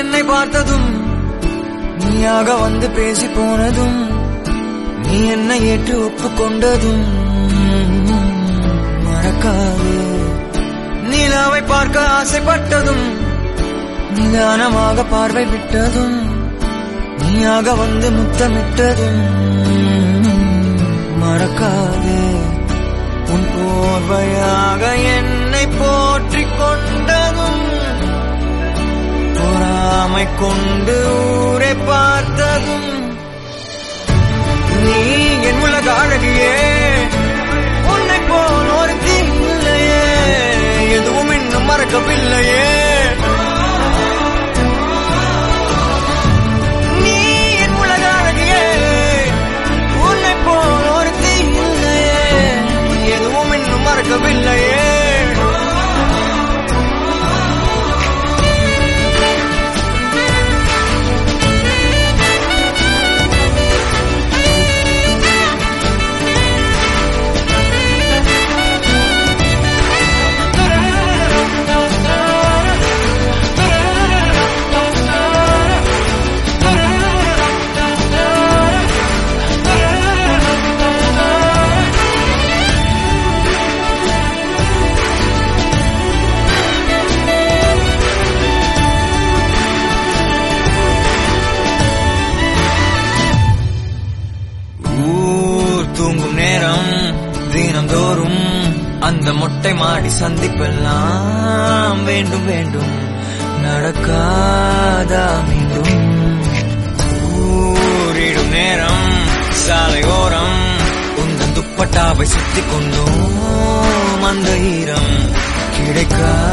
என்னை பார்த்ததும் நீயாக வந்து பேசி போனதும் நீ என்னை ஏற்று ஒப்புக்கொண்டதும் மறக்காது நிலாவை பார்க்க ஆசைப்பட்டதும் நிதானமாக பார்வை விட்டதும் நீயாக வந்து முத்தமிட்டதும் மறக்காது உன் போர்வையாக என்னை போற்றிக் கொண்டதும் பொறாமை கொண்டு ஊரை பார்த்ததும் நீ என் உலக அழகியே உன்னை போல் ஒரு இல்லையே எதுவும் இன்னும் மறக்கவில்லையே நீ என் உலக அழகியே உன்னை போல் ஒரு இல்லையே எதுவும் இன்னும் மறக்கவில்லையே ஊர் தூங்கும் நேரம் தினம்தோறும் அந்த மொட்டை மாடி சந்திப்பெல்லாம் வேண்டும் வேண்டும் நடக்காதா மீண்டும் ஊரிடும் நேரம் சாலையோரம் உந்தன் துப்பட்டாவை சுத்திக் கொண்டோம் அந்த ஈரம் கிடைக்கா